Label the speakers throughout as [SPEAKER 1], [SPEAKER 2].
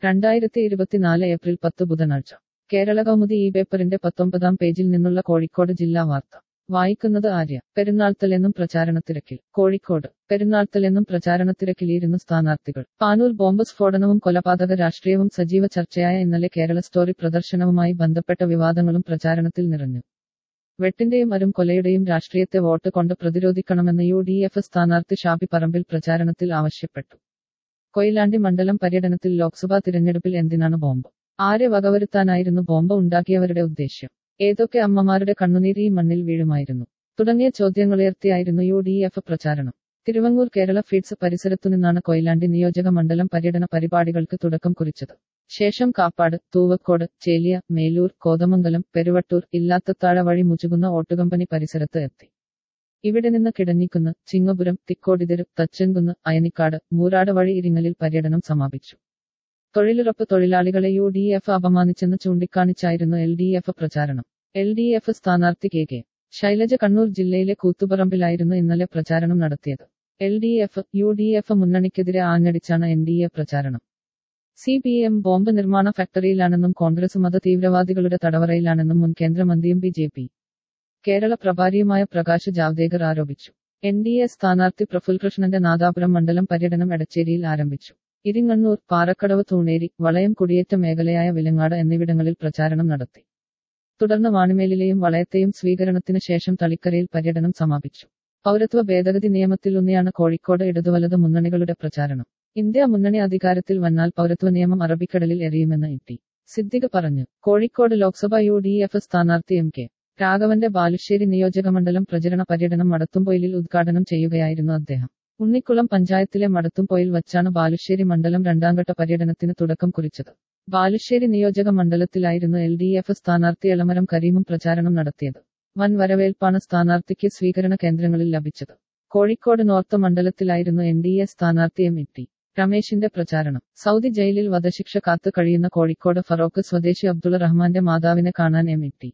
[SPEAKER 1] രണ്ടായിരത്തി ഇരുപത്തിനാല് ഏപ്രിൽ പത്ത് ബുധനാഴ്ച കേരള കൗമുദി ഈ പേപ്പറിന്റെ പത്തൊമ്പതാം പേജിൽ നിന്നുള്ള കോഴിക്കോട് ജില്ലാ വാർത്ത വായിക്കുന്നത് ആര്യ പെരുന്നാൾത്തലെന്നും പ്രചാരണത്തിരക്കിൽ കോഴിക്കോട് പെരുന്നാൾത്തലെന്നും പ്രചാരണത്തിരക്കിലിരുന്നു സ്ഥാനാർത്ഥികൾ പാനൂർ ബോംബ് സ്ഫോടനവും കൊലപാതക രാഷ്ട്രീയവും സജീവ ചർച്ചയായ ഇന്നലെ കേരള സ്റ്റോറി പ്രദർശനവുമായി ബന്ധപ്പെട്ട വിവാദങ്ങളും പ്രചാരണത്തിൽ നിറഞ്ഞു വെട്ടിന്റെയും അരും കൊലയുടെയും രാഷ്ട്രീയത്തെ വോട്ട് കൊണ്ട് പ്രതിരോധിക്കണമെന്ന് യു ഡി എഫ് സ്ഥാനാർത്ഥി ഷാബി പറമ്പിൽ പ്രചാരണത്തിൽ ആവശ്യപ്പെട്ടു കൊയിലാണ്ടി മണ്ഡലം പര്യടനത്തിൽ ലോക്സഭാ തിരഞ്ഞെടുപ്പിൽ എന്തിനാണ് ബോംബ് ആരെ വകവരുത്താനായിരുന്നു ബോംബ് ഉണ്ടാക്കിയവരുടെ ഉദ്ദേശ്യം ഏതൊക്കെ അമ്മമാരുടെ കണ്ണുനീർ ഈ മണ്ണിൽ വീഴുമായിരുന്നു തുടങ്ങിയ ചോദ്യങ്ങളുയർത്തിയായിരുന്നു യു ഡി എഫ് പ്രചാരണം തിരുവങ്ങൂർ കേരള ഫീഡ്സ് പരിസരത്തുനിന്നാണ് കൊയിലാണ്ടി നിയോജക മണ്ഡലം പര്യടന പരിപാടികൾക്ക് തുടക്കം കുറിച്ചത് ശേഷം കാപ്പാട് തൂവക്കോട് ചേലിയ മേലൂർ കോതമംഗലം പെരുവട്ടൂർ ഇല്ലാത്തത്താഴ വഴി മുച്ചുകുന്ന ഓട്ടുകമ്പനി പരിസരത്ത് എത്തി ഇവിടെ നിന്ന് കിടന്നിക്കുന്ന് ചിങ്ങപുരം തിക്കോടിതെരു തച്ചൻകുന്ന് അയനിക്കാട് മൂരാട് വഴി ഇരിങ്ങലിൽ പര്യടനം സമാപിച്ചു തൊഴിലുറപ്പ് തൊഴിലാളികളെ യു ഡി എഫ് അപമാനിച്ചെന്ന് ചൂണ്ടിക്കാണിച്ചായിരുന്നു എൽ ഡി എഫ് പ്രചാരണം എൽ ഡി എഫ് സ്ഥാനാർത്ഥി കെ കെ ശൈലജ കണ്ണൂർ ജില്ലയിലെ കൂത്തുപറമ്പിലായിരുന്നു ഇന്നലെ പ്രചാരണം നടത്തിയത് L D F U D F മുന്നണിക്കെതിരെ ആഞ്ഞടിച്ചാണ് എൻ ഡി എ പ്രചാരണം സി പി എം ബോംബ് നിർമ്മാണ ഫാക്ടറിയിലാണെന്നും കോൺഗ്രസ് മത തീവ്രവാദികളുടെ തടവറയിലാണെന്നും മുൻ കേന്ദ്രമന്ത്രിയും ബി ജെ പി കേരള പ്രഭാരിയുമായ പ്രകാശ് ജാവ്ദേക്കർ ആരോപിച്ചു എൻ ഡി എ സ്ഥാനാർത്ഥി പ്രഫുൽ കൃഷ്ണന്റെ നാദാപുരം മണ്ഡലം പര്യടനം എടച്ചേരിയിൽ ആരംഭിച്ചു ഇരിങ്ങണ്ണൂർ പാറക്കടവ് തൂണേരി വളയം കുടിയേറ്റ മേഖലയായ വിലങ്ങാട് എന്നിവിടങ്ങളിൽ പ്രചാരണം നടത്തി തുടർന്ന് വാണിമേലിലെയും വളയത്തെയും സ്വീകരണത്തിന് ശേഷം തളിക്കരയിൽ പര്യടനം സമാപിച്ചു പൗരത്വ ഭേദഗതി നിയമത്തിലൂന്നിയാണ് കോഴിക്കോട് ഇടതുവലത് മുന്നണികളുടെ പ്രചാരണം ഇന്ത്യ മുന്നണി അധികാരത്തിൽ വന്നാൽ പൗരത്വ നിയമം അറബിക്കടലിൽ എറിയുമെന്ന് ഇ ടി സിദ്ദിഖ് പറഞ്ഞു Kozhikode Lok Sabha U D F സ്ഥാനാർത്ഥി എം കെ രാഘവന്റെ ബാലുശ്ശേരി നിയോജകമണ്ഡലം പ്രചരണ പര്യടനം മടത്തുംപൊയിലിൽ ഉദ്ഘാടനം ചെയ്യുകയായിരുന്നു അദ്ദേഹം ഉണ്ണിക്കുളം പഞ്ചായത്തിലെ മടത്തുംപൊയിൽ വച്ചാണ് ബാലുശ്ശേരി മണ്ഡലം രണ്ടാംഘട്ട പര്യടനത്തിന് തുടക്കം കുറിച്ചത് ബാലുശ്ശേരി നിയോജക മണ്ഡലത്തിലായിരുന്നു എൽ ഡി എഫ് സ്ഥാനാർത്ഥി എളമരം കരീമും പ്രചാരണം നടത്തിയത് വൻ വരവേൽപ്പാണ് സ്ഥാനാർത്ഥിക്ക് സ്വീകരണ കേന്ദ്രങ്ങളിൽ ലഭിച്ചത് കോഴിക്കോട് നോർത്ത് മണ്ഡലത്തിലായിരുന്നു എൻ ഡി എ സ്ഥാനാർത്ഥി എം ടി രമേശിന്റെ പ്രചാരണം സൗദി ജയിലിൽ വധശിക്ഷ കാത്തു കഴിയുന്ന കോഴിക്കോട് ഫറോക്ക് സ്വദേശി അബ്ദുൾ റഹ്മാന്റെ മാതാവിനെ കാണാൻ എം ടി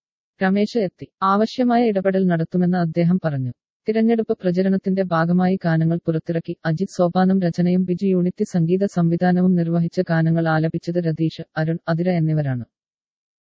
[SPEAKER 1] രമേശ് എത്തി ആവശ്യമായ ഇടപെടൽ നടത്തുമെന്ന് അദ്ദേഹം പറഞ്ഞു തിരഞ്ഞെടുപ്പ് പ്രചരണത്തിന്റെ ഭാഗമായി ഗാനങ്ങൾ പുറത്തിറക്കി അജിത് സോപാനം രചനയും ബിജു യൂണിറ്റ് സംഗീത സംവിധാനവും നിർവഹിച്ച ഗാനങ്ങൾ ആലപിച്ചത് രതീഷ് അരുൺ അതിര എന്നിവരാണ്